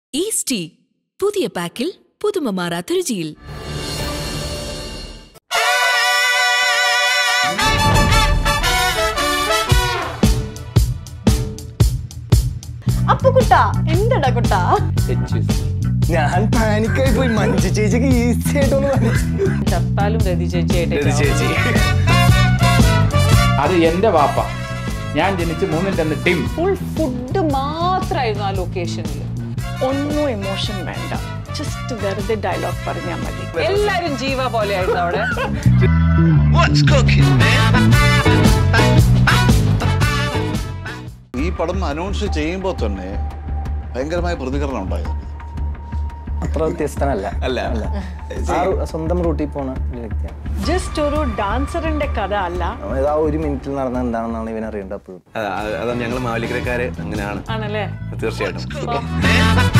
ഈസ്റ്റി പുതിയ പാക്കിൽ പുതുമ മാറാത്ത രുചിയിൽ അപ്പൊ കുട്ടാ എന്തടാ കുട്ടാ ഞാൻ പാനിക്കായി പോയി മഞ്ജു ചേച്ചിക്ക് ഈസി ആയിട്ടൊന്ന് പറഞ്ഞു ചത്താലും രതി ചേച്ചിയായിട്ട് ചേച്ചി അത് എന്റെ വാപ്പ ഞാൻ ജനിച്ച് മൂന്നിൽ രണ്ട് ടീം ഫുൾ ഫുഡ് മാത്രമായിരുന്നു ആ ലൊക്കേഷനിൽ ഒന്നും ഇമോഷൻ വേണ്ട ജസ്റ്റ് വെറുതെ ഡയലോഗ് പറഞ്ഞാൽ മതി എല്ലാരും ജീവ പോലെ ആയിരുന്നു അവിടെ ഈ പടം അനൗൺസ് ചെയ്യുമ്പോൾ തന്നെ ഭയങ്കരമായ പ്രതികരണം ഉണ്ടായിരുന്നു അത്ര വ്യത്യസ്തനല്ല അല്ല ആ റൂ- സ്വന്തം റൂട്ടിൽ പോണ ഒരു വ്യക്തിയാണ് ജസ്റ്റ് ഒരു ഡാൻസറിന്റെ കഥ അല്ല അതായത് ആ ഒരു മിനിറ്റിൽ നടന്ന എന്താണെന്നാണ് ഇവൻ അറിയേണ്ടത് അപ്പോഴും അതാണ് ഞങ്ങൾ മാവലിക്കരക്കാര് അങ്ങനെയാണ് ആണല്ലേ തീർച്ചയായിട്ടും